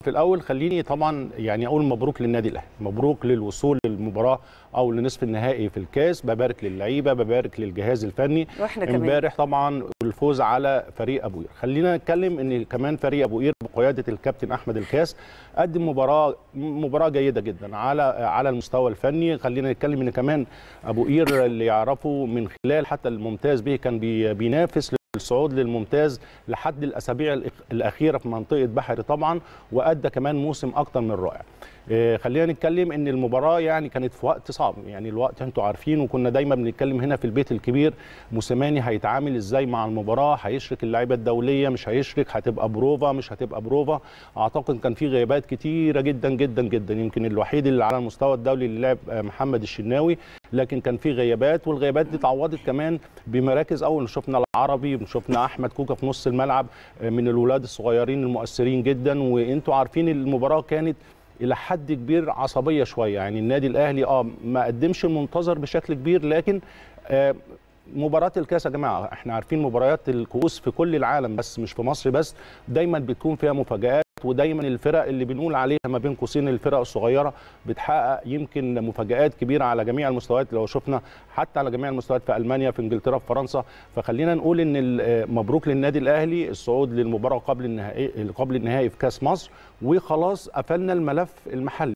في الاول خليني طبعا يعني اقول مبروك للنادي الاهلي مبروك للوصول للمباراه او لنصف النهائي في الكاس ببارك للعيبه ببارك للجهاز الفني واحنا كمان امبارح طبعا الفوز على فريق ابو قير خلينا نتكلم ان كمان فريق ابو قير بقياده الكابتن احمد الكاس قدم مباراه مباراه جيده جدا على على المستوى الفني خلينا نتكلم ان كمان ابو قير اللي يعرفه من خلال حتى الممتاز به كان بي- بينافس الصعود للممتاز لحد الاسابيع الأخ- الاخيره في منطقه بحري طبعا وادى كمان موسم اكتر من رائع إيه، خلينا نتكلم ان المباراه يعني كانت في وقت صعب يعني الوقت انتوا عارفين وكنا دايما بنتكلم هنا في البيت الكبير موسيماني هيتعامل ازاي مع المباراه هيشرك اللعيبه الدوليه مش هيشرك هتبقى بروفا مش هتبقى بروفا اعتقد كان في غيابات كتيره جدا جدا جدا يمكن الوحيد اللي على المستوى الدولي اللي لعب آه، محمد الشناوي لكن كان في غيابات والغيابات دي اتعوضت كمان بمراكز اول شفنا العربي شفنا احمد كوكا في نص الملعب آه، من الولاد الصغيرين المؤثرين جدا وانتوا عارفين المباراه كانت الى حد كبير عصبيه شويه يعني النادي الاهلي اه ما قدمش المنتظر بشكل كبير لكن آه مباراة الكاس يا جماعة احنا عارفين مباريات الكؤوس في كل العالم بس مش في مصر بس دايما بتكون فيها مفاجآت ودايما الفرق اللي بنقول عليها ما بين قوسين الفرق الصغيرة بتحقق يمكن مفاجآت كبيرة على جميع المستويات لو شفنا حتى على جميع المستويات في ألمانيا في انجلترا في فرنسا فخلينا نقول ان ال- مبروك للنادي الأهلي الصعود للمباراة قبل النهائي قبل النهائي في كاس مصر وخلاص قفلنا الملف المحلي